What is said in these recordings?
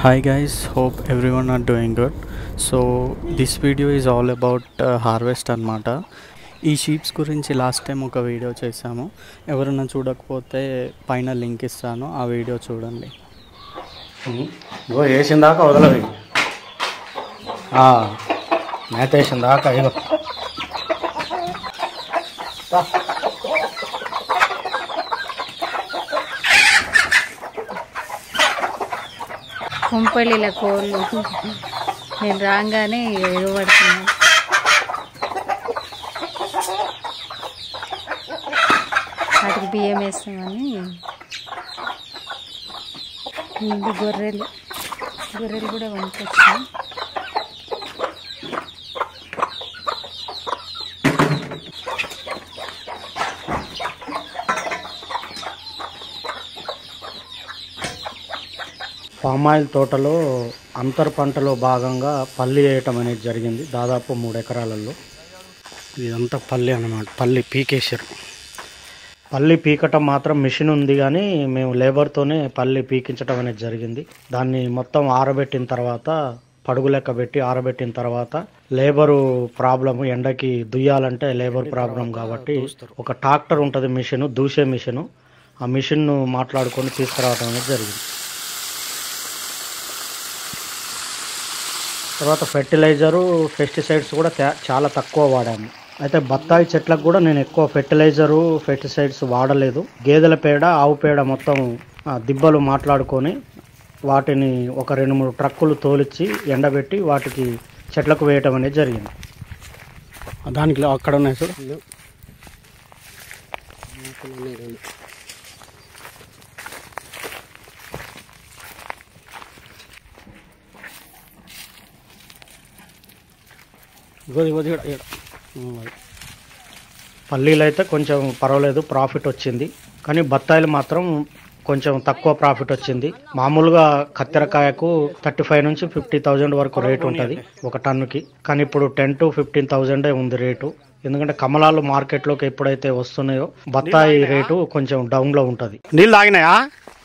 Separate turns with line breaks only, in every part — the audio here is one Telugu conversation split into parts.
Hi guys, hope everyone are doing good. So this video is all about uh, harvest అన్నమాట ఈ షీప్స్ గురించి లాస్ట్ టైం ఒక వీడియో చేశాము ఎవరైనా చూడకపోతే పైన లింక్ ఇస్తాను ఆ వీడియో చూడండి
ఇగో వేసిన దాకా వదలవి ఆ, మేత వేసిన దాకా ఇగో
కుంపల్లిల కోళ్ళు నేను రాగానే ఎగబడుతున్నాను వాటికి బియ్యం వేస్తామని ఇది గొర్రెలు గొర్రెలు కూడా కొనుక్కొచ్చాం
పామాయిల్ తోటలో అంతర్ పంటలో భాగంగా పల్లి వేయటం అనేది జరిగింది దాదాపు మూడు ఎకరాలలో ఇదంతా పల్లి అన్నమాట పల్లి పీకేశారు పల్లి పీకటం మాత్రం మిషన్ ఉంది కానీ మేము లేబర్తోనే పల్లి పీకించడం అనేది జరిగింది దాన్ని మొత్తం ఆరబెట్టిన తర్వాత పడుగు లెక్క పెట్టి ఆరబెట్టిన తర్వాత లేబరు ప్రాబ్లం ఎండకి దుయ్యాలంటే లేబర్ ప్రాబ్లం కాబట్టి ఒక ట్రాక్టర్ ఉంటుంది మిషన్ దూసే మిషన్ ఆ మిషన్ను మాట్లాడుకొని తీసుకురావడం అనేది జరిగింది తర్వాత ఫెర్టిలైజరు పెస్టిసైడ్స్ కూడా తా- చాలా తక్కువ వాడాము అయితే బత్తాయి చెట్లకు కూడా నేను ఎక్కువ ఫెర్టిలైజరు పెస్టిసైడ్స్ వాడలేదు గేదెల పేడ ఆవు పేడ మొత్తం ఆ, దిబ్బలు మాట్లాడుకొని వాటిని ఒక రెండు మూడు ట్రక్కులు తోలిచ్చి ఎండబెట్టి వాటికి చెట్లకు వేయటం అనేది జరిగింది దానికి లే- అక్కడ ఉన్నాయి చూడు ఇగో ఇగో ఈడ, ఈడ. ఉమ్, అది. పల్లీలు అయితే కొంచెం పర్వాలేదు ప్రాఫిట్ వచ్చింది కానీ బత్తాయిలు మాత్రం కొంచెం తక్కువ ప్రాఫిట్ వచ్చింది మామూలుగా కత్తెరకాయకు థర్టీ ఫైవ్ నుంచి ఫిఫ్టీ థౌజండ్ వరకు రేట్ ఉంటుంది ఒక టన్నుకి కానీ ఇప్పుడు టెన్ టు ఫిఫ్టీన్ థౌజండే ఉంది రేటు ఎందుకంటే కమలాలు మార్కెట్లోకి ఎప్పుడైతే వస్తున్నాయో బత్తాయి రేటు కొంచెం డౌన్లో ఉంటుంది నీళ్ళు తాగినాయా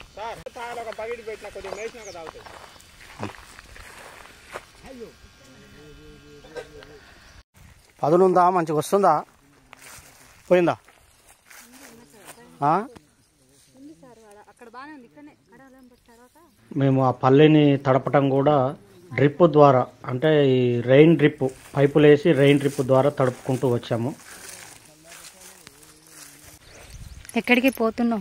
పదునుందా మంచిగా వస్తుందా పోయిందా ఆ? మేము ఆ పల్లెని తడపటం కూడా డ్రిప్ ద్వారా అంటే ఈ రెయిన్ డ్రిప్ పైపులు వేసి రెయిన్ డ్రిప్ ద్వారా తడుపుకుంటూ వచ్చాము
ఎక్కడికి పోతున్నావు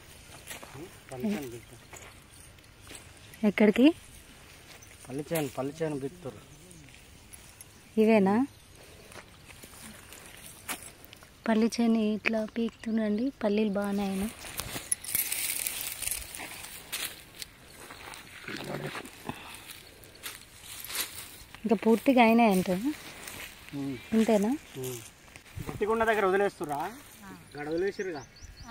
ఎక్కడికి
పల్లి చేయను పల్లి చేయను బిత్తురు
ఇవేనా పల్లి చేని ఇట్లా పీకుతుండండి పల్లీలు బాగానే అయినాయి ఇంకా పూర్తిగా అయినాయి అంటే ఇంతేనా
గట్టిగున్న దగ్గర వదిలేస్తురా గడ వదిలేసిరుగా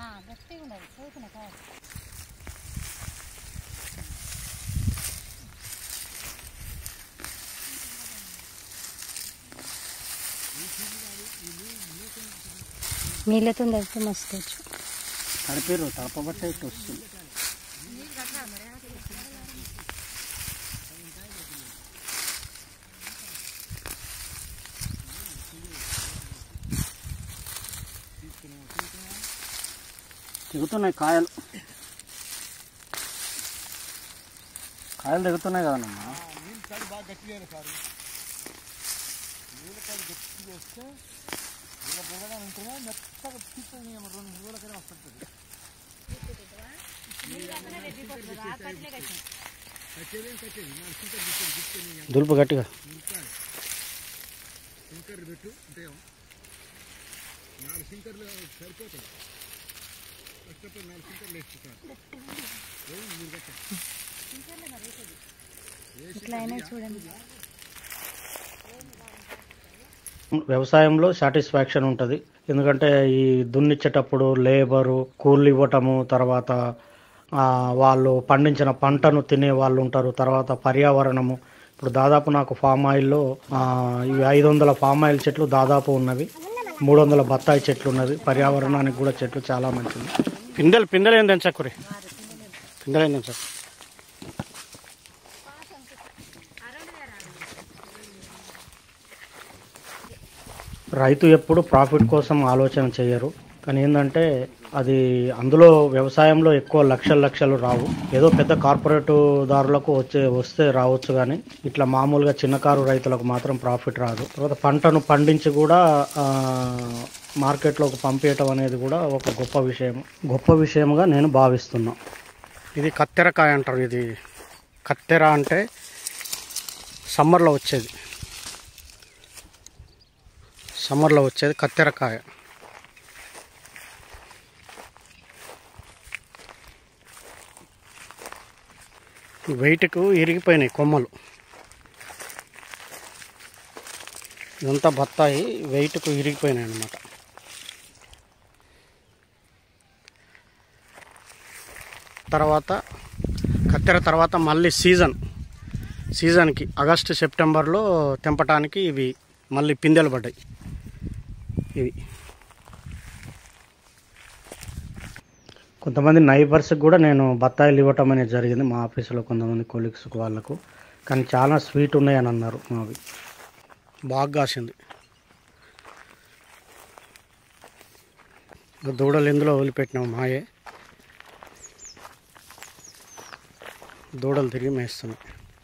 నీళ్ళతో తెస్తే మస్తు వచ్చు
తడిపిర్రు తడపబట్టే ఇటు వస్తుంది దిగుతున్నాయి కాయలు కాయలు దిగుతున్నాయి కదమ్మా దులుపు గట్టిగా
ఇట్లా అయినాయి చూడండి
వ్యవసాయంలో సాటిస్ఫాక్షన్ ఉంటుంది ఎందుకంటే ఈ దున్నిచ్చేటప్పుడు లేబరు కూలీలు ఇవ్వటము తర్వాత ఆ, వాళ్ళు పండించిన పంటను తినే వాళ్ళు ఉంటారు తర్వాత పర్యావరణము ఇప్పుడు దాదాపు నాకు ఫామ్ ఆయిల్లో ఆ, ఇవి ఐదు వందల ఫామ్ ఆయిల్ చెట్లు దాదాపు ఉన్నవి మూడు వందల బత్తాయి చెట్లు ఉన్నవి పర్యావరణానికి కూడా చెట్లు చాలా మంచిది పిందెలు పిందెలు ఏం తెంచకురి పిందెలు ఏం తెంచకు రైతు ఎప్పుడు ప్రాఫిట్ కోసం ఆలోచన చేయరు కానీ ఏంటంటే అది అందులో వ్యవసాయంలో ఎక్కువ లక్షల లక్షలు రావు ఏదో పెద్ద కార్పొరేట్ దారులకు వచ్చే వస్తే రావచ్చు కానీ ఇట్లా మామూలుగా చిన్నకారు రైతులకు మాత్రం ప్రాఫిట్ రాదు తర్వాత పంటను పండించి కూడా ఆ, మార్కెట్లోకి పంపించటం అనేది కూడా ఒక గొప్ప విషయం గొప్ప విషయంగా నేను భావిస్తున్నా ఇది కత్తెరకాయ అంటారు ఇది కత్తెర అంటే సమ్మర్లో వచ్చేది సమ్మర్లో వచ్చేది కత్తెరకాయ వెయిట్కు ఇరిగిపోయినాయి కొమ్మలు ఇదంతా బత్తాయి వెయిట్కు ఇరిగిపోయినాయి అన్నమాట తర్వాత కత్తెర తర్వాత మళ్ళీ సీజన్ సీజన్కి ఆగస్టు సెప్టెంబర్లో తెంపటానికి ఇవి మళ్ళీ పిందెలు పడ్డాయి ఇవి కొంతమంది నైబర్స్కి కూడా నేను బత్తాయిలు ఇవ్వటం అనేది జరిగింది మా ఆఫీసులో కొంతమంది కొలీగ్స్ వాళ్ళకు కానీ చాలా స్వీట్ ఉన్నాయని అన్నారు మావి బాగా కాసింది ఇక దూడలు ఇందులో వదిలిపెట్టినాం మాయే దూడలు తిరిగి మేస్తున్నాయి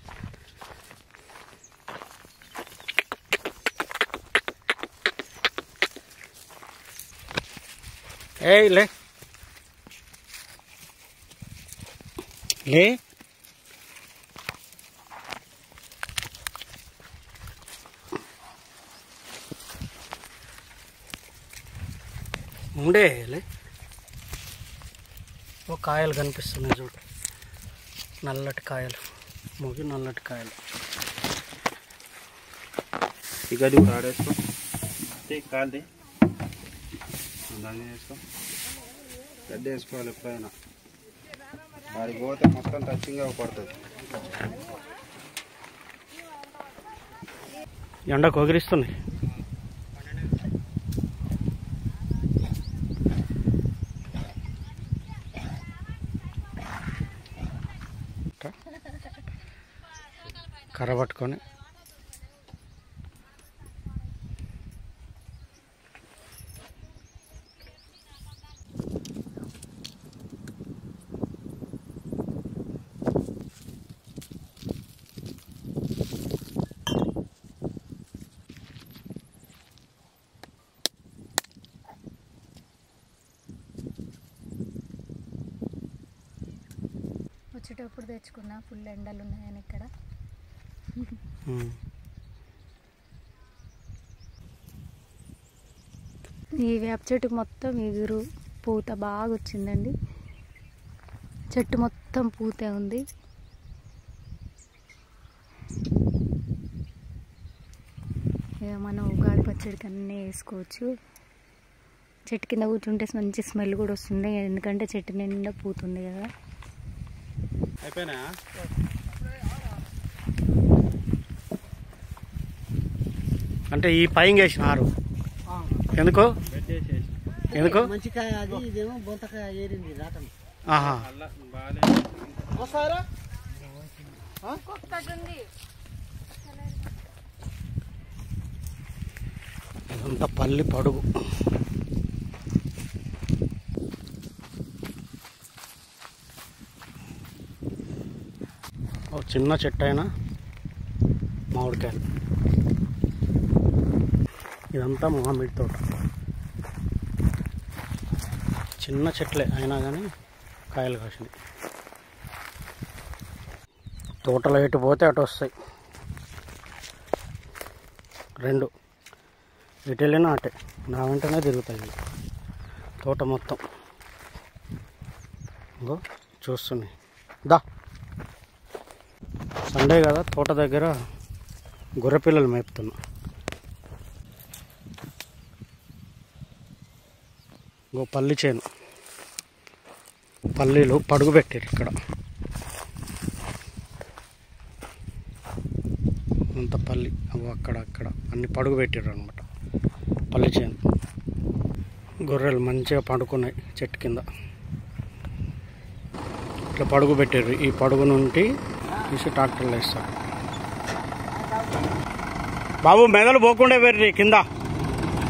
ఏయ్ లే లే ఉండే లే ఓ కాయలు కనిపిస్తున్నాయి చూడు నల్లటి కాయలు ముగి నల్లటి కాయలు
ఈ గది కూడా ఆడేసుకో తీ, కాల్ది దాన్ని వేసుకో గడ్డ వేసుకోవాలి ఎప్పుడైనా వాడికి పోతే మొత్తం టచ్చింగ్ పడుతుంది
ఎండ కొగిరిస్తుంది కర్ర పట్టుకొని
వచ్చేటప్పుడు తెచ్చుకున్నా ఫుల్ ఎండలు ఉన్నాయని ఇక్కడ
ఉమ్.
ఈ వేప చెట్టుకు మొత్తం ఎగురు పూత బాగా వచ్చిందండి చెట్టు మొత్తం పూతే ఉంది ఇక మనం ఉగాది పచ్చడికి అన్నీ వేసుకోవచ్చు చెట్టు కింద కూర్చుంటే మంచి స్మెల్ కూడా వస్తుంది ఎందుకంటే చెట్టు నిండా పూతుంది కదా
అయిపోయినా
అంటే ఈ పైన వేసిన ఆరు ఎందుకు
గడ్డ వేసేసి
ఎందుకు
మంచికాయ అది ఇదేమో బొంతకాయ ఏరింది రాటం
ఆహా
అలా బాగాలే
వస్తారా
ఇదంతా పల్లి పడుగు ఓ చిన్న చెట్టు అయినా మామిడికాయలు ఇదంతా మామిడి తోట చిన్న చెట్లే అయినా కానీ కాయలు కాసినాయి తోటలో ఎటు పోతే అటు వస్తాయి రెండు ఎటు వెళ్ళినా అటే నా వెంటనే తిరుగుతాయి ఇవి. తోట మొత్తం ఇంకో చూస్తున్నాయి దా సండే కదా తోట దగ్గర గొర్రె పిల్లలు మేపుతున్నా ఇంకో పల్లి చేను పల్లీలు పడుగు పెట్టారు ఇక్కడ అంత పల్లి అవి అక్కడ అక్కడ అన్ని పడుగు పెట్టారు అనమాట పల్లి చేను గొర్రెలు మంచిగా పడుకున్నాయి చెట్టు కింద ఇట్లా పడుగు పెట్టారు ఈ పడుగు నుండి తీసి ట్రాక్టర్లు వేస్తారు బాబు మెదలు పోకుండా వెర్రి కింద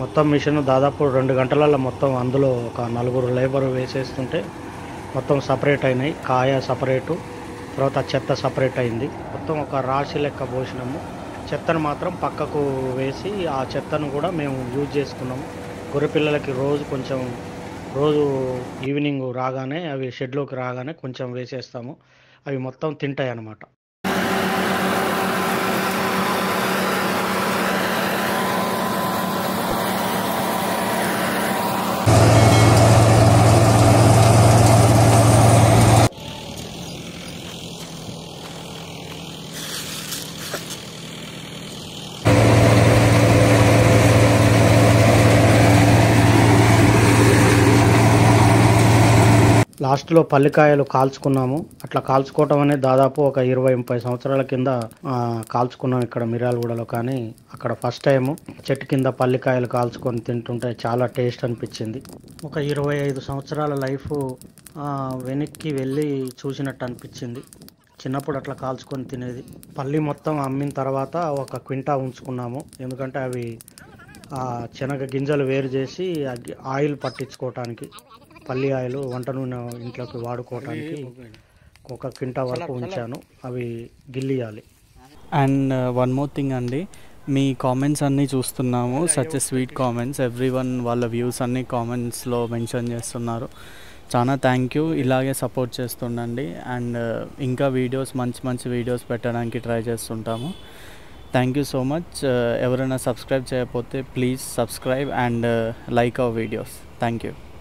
మొత్తం మిషన్ దాదాపు రెండు గంటలలో మొత్తం అందులో ఒక నలుగురు లేబర్ వేసేస్తుంటే మొత్తం సపరేట్ అయినాయి కాయ సపరేటు తర్వాత చెత్త సపరేట్ అయింది మొత్తం ఒక రాశి లెక్క పోసినాము చెత్తను మాత్రం పక్కకు వేసి ఆ చెత్తను కూడా మేము యూజ్ చేసుకున్నాము గొర్రె పిల్లలకి రోజు కొంచెం రోజు ఈవినింగ్ రాగానే అవి షెడ్లోకి రాగానే కొంచెం వేసేస్తాము అవి మొత్తం తింటాయి అన్నమాట లాస్ట్లో పల్లికాయలు కాల్చుకున్నాము అట్లా కాల్చుకోవటం అనేది దాదాపు ఒక ఇరవై ముప్పై సంవత్సరాల కింద ఆ, కాల్చుకున్నాం ఇక్కడ మిర్యాలగూడలో కానీ అక్కడ ఫస్ట్ టైం చెట్టు కింద పల్లికాయలు కాల్చుకొని తింటుంటే చాలా టేస్ట్ అనిపించింది ఒక ఇరవై ఐదు సంవత్సరాల లైఫ్ ఆ, వెనక్కి వెళ్ళి చూసినట్టు అనిపించింది చిన్నప్పుడు అట్లా కాల్చుకొని తినేది పల్లి మొత్తం అమ్మిన తర్వాత ఒక క్వింటా ఉంచుకున్నాము ఎందుకంటే అవి ఆ శనగ గింజలు వేరు చేసి ఆ గి- ఆయిల్ పట్టించుకోవటానికి పల్లి ఆయిల్ వంట నూనె ఇంట్లోకి వాడుకోవటానికి ఒక క్వింటా వరకు ఉంచాను అవి గిల్లియాలి
అండ్ వన్ మోర్ థింగ్ అండి మీ కామెంట్స్ అన్నీ చూస్తున్నాము such sweet comments every one వాళ్ళ వ్యూస్ అన్ని కామెంట్స్లో మెన్షన్ చేస్తున్నారు చాలా థ్యాంక్ యూ ఇలాగే సపోర్ట్ చేస్తుండండి అండ్ ఇంకా వీడియోస్ మంచి మంచి వీడియోస్ పెట్టడానికి ట్రై చేస్తుంటాము థ్యాంక్ యూ సో మచ్ ఎవరైనా సబ్స్క్రైబ్ చేయకపోతే please subscribe and like our videos thank you